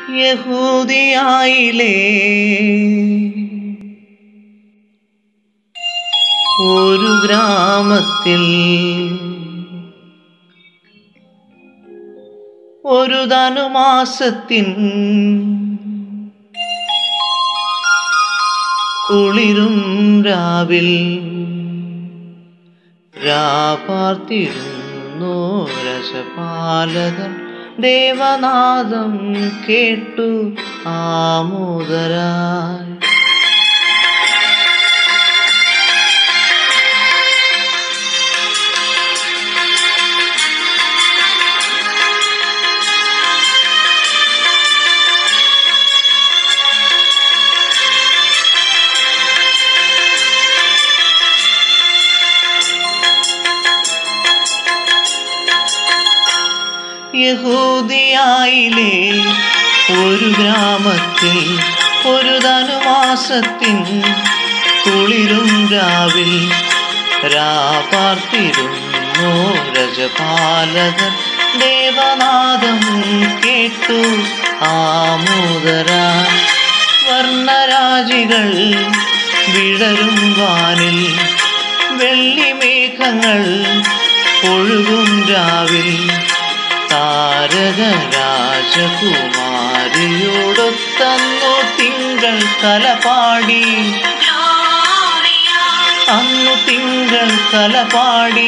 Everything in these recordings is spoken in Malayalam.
യഹൂദിയായിലേ ഒരു ഗ്രാമത്തിൽ ഒരു ധനുമാസത്തിൻ കുളിരും രാവിൽ രാപാർത്തിരുന്നു രസപാലകൻ ദേവനാദം കേട്ടു ആമോദരായി യഹൂദിയായിലെ ഒരു ഗ്രാമത്തിൽ ഒരു ധനുമാസത്തിൻ കുളിരും രാവിൽ രാപാർത്തിരുന്നു രജപാലകൻ ദേവനാദം കേട്ടു ആമോദര വർണ്ണരാജികൾ വിടരും വാനിൽ വെള്ളിമേഘങ്ങൾ ഒഴുകും രാവിൽ താരക രാജകുമാരിയോടൊത്തന്നു തിങ്കൾ കലപാടി അന്നു തിങ്കൾ കലപാടി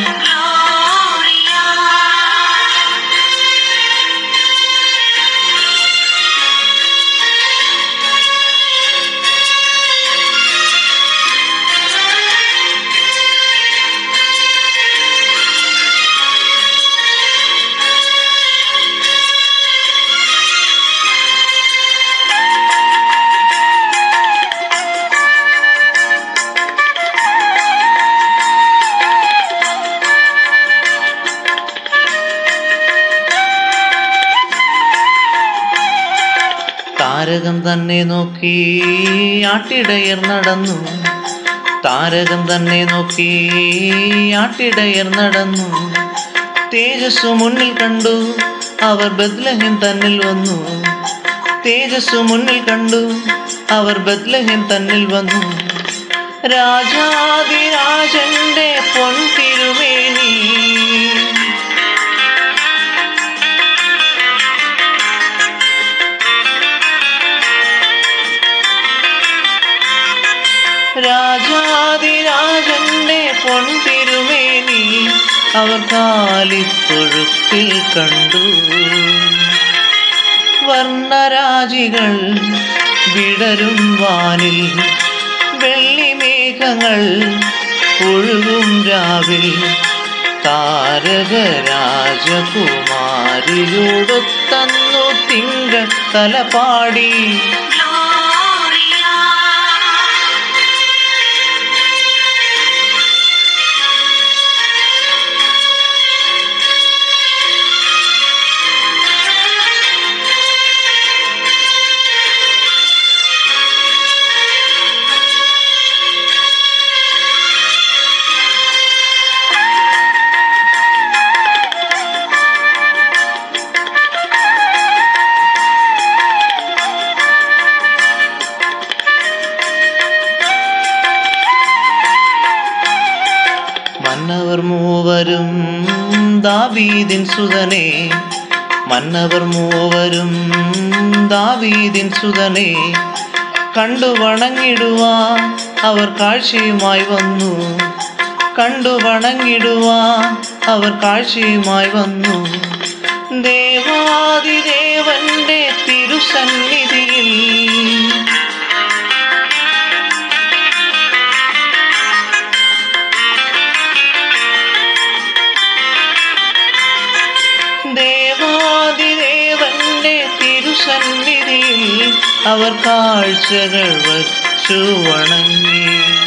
താരകം തന്നെ നോക്കി ആട്ടിടയർ നടന്നു താരകം തന്നെ നോക്കി ആട്ടിടയർ നടന്നു തേജസ്സു മുന്നിൽ കണ്ടു അവർ ബദ്ലഹിം തന്നിൽ വന്നു തേജസ്സു മുന്നിൽ കണ്ടു അവർ ബദ്ലഹിം തന്നിൽ വന്നു രാജാതിരാജന്റെ പൊൻതിരുമേനി രാജാതിരാജന്റെ പൊൻതിരുമേനി അവർ കാലിത്തൊഴുത്തിൽ കണ്ടു വർണ്ണരാജികൾ വിടരും വാനിൽ വെള്ളിമേഘങ്ങൾ ഒഴുകും രാവിൽ താരക രാജകുമാരിയോടൊത്തന്നു തിങ്കൾ തലപാടി മന്നവർ മൂവരും ദാവീദിൻ സുതനെ മന്നവർ മൂവരും ദാവീദിൻ സുതനെ കണ്ടു വണങ്ങിടുവാൻ അവർ കാഴ്ചയുമായി വന്നു കണ്ടു വണങ്ങിടുവാൻ അവർ കാഴ്ചയുമായി വന്നു ദേവാദിദേവന്റെ തിരുസന്നിധിയിൽ ദേവാദിദേവന്റെ തിരുസന്നിധിയിൽ അവർ കാഴ്ചകൾ വച്ചു വണങ്ങി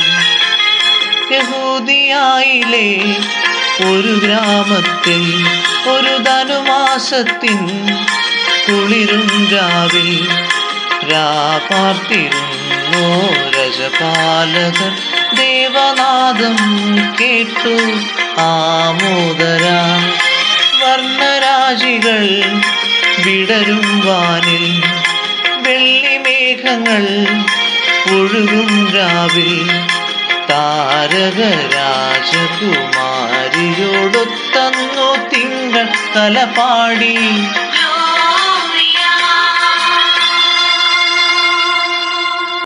യഹൂദിയായിലെ ഒരു ഗ്രാമത്തിൽ ഒരു ധനുമാസത്തിൻ കുളിരും രാവിൽ രാപാർത്തിരുന്നു രജപാലകർ ദേവനാദം കേട്ടു ആമോദര വർണ്ണരാജികൾ വിടരും വാനിൽ വെള്ളിമേഘങ്ങൾ ഒഴുകും രാവിൽ താരക രാജകുമാരിയോടൊത്തന്നു തിങ്കൾ തലപാടി